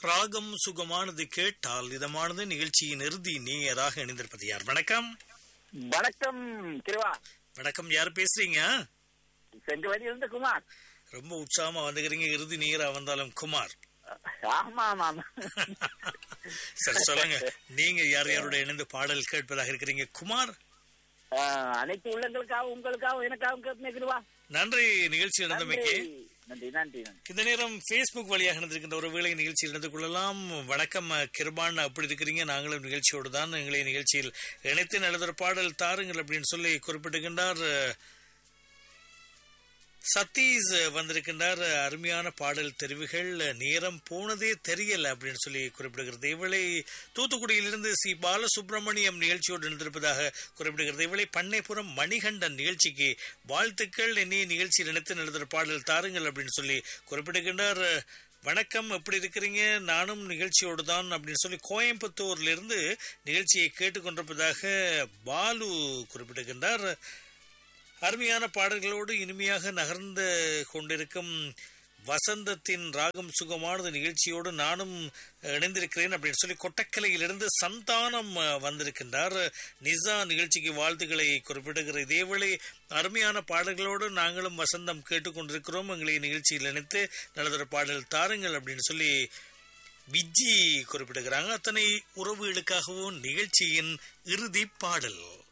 ராகம் சுகமானது கேட்டால் இதமானது நிகழ்ச்சியின் இறுதி நேயராக இணைந்திருப்பது யார் வணக்கம் வணக்கம் கிருவா வணக்கம் யார் பேசுறீங்க சென்று வழியிலிருந்து குமார் ரொம்ப உற்சாகமா வந்துக்கிறீங்க இறுதி நேரா வந்தாலும் குமார் ஆமா ஆமா ஆமா சரி சொல்லுங்க நீங்க யார் யாரோட இணைந்து பாடல் கேட்பதாக இருக்கிறீங்க குமார் ஆஹ், அனைத்து உள்ளங்களுக்காகவும் உங்களுக்காகவும் எனக்காகவும் கேட்பேன் கிருவா நன்றி நிகழ்ச்சி நன்றி நடந்தமைக்கு நன்றி நன்றி நன்றி இந்த நேரம் Facebook வழியாக நடந்திருக்கின்ற ஒரு வேளை நிகழ்ச்சியில் இணைந்து கொள்ளலாம் வணக்கம் அஹ், கிருபான் அப்படி இருக்கிறீங்க நாங்களும் நிகழ்ச்சியோடு தான் எங்களை நிகழ்ச்சியில் இணைத்து நல்லதொரு பாடல் தாருங்கள் அப்படின்னு சொல்லி குறிப்பிட்டிருக்கின்றார் அஹ், சதீஷ் வந்திருக்கின்றார் அருமையான பாடல் தெரிவுகள் நேரம் போனதே தெரியல அப்படின்னு சொல்லி குறிப்பிடுகிறது இவளை தூத்துக்குடியிலிருந்து சி பாலசுப்ரமணியம் நிகழ்ச்சியோடு இணைந்திருப்பதாக குறிப்பிடுகிறது இவளை பண்ணைப்புறம் மணிகண்டன் நிகழ்ச்சிக்கு வாழ்த்துக்கள் என்னை நிகழ்ச்சியில் இணைத்து நடத்துகிற பாடல் தாருங்கள் அப்படின்னு சொல்லி குறிப்பிடுகின்றார் வணக்கம் எப்படி இருக்கிறீங்க நானும் நிகழ்ச்சியோடு தான் அப்படின்னு சொல்லி கோயம்புத்தூர்ல இருந்து நிகழ்ச்சியை கேட்டுக்கொண்டிருப்பதாக பாலு குறிப்பிடுகின்றார் அருமையான பாடல்களோடு இனிமையாக நகர்ந்து கொண்டிருக்கும் வசந்தத்தின் ராகம் சுகமானது நிகழ்ச்சியோடு நானும் இணைந்திருக்கிறேன் அப்படின்னு சொல்லி கொட்டக்கலையிலிருந்து சந்தானம் அஹ், வந்திருக்கின்றார் நிசா நிகழ்ச்சிக்கு வாழ்த்துக்களை குறிப்பிடுகிற இதேவேளை அருமையான பாடல்களோடு நாங்களும் வசந்தம் கேட்டுக்கொண்டிருக்கிறோம் எங்களை நிகழ்ச்சியில் இணைத்து நல்லதொரு பாடல் தாருங்கள் அப்படின்னு சொல்லி விஜி குறிப்பிடுகிறாங்க அத்தனை உறவுகளுக்காகவும் நிகழ்ச்சியின் இறுதி பாடல்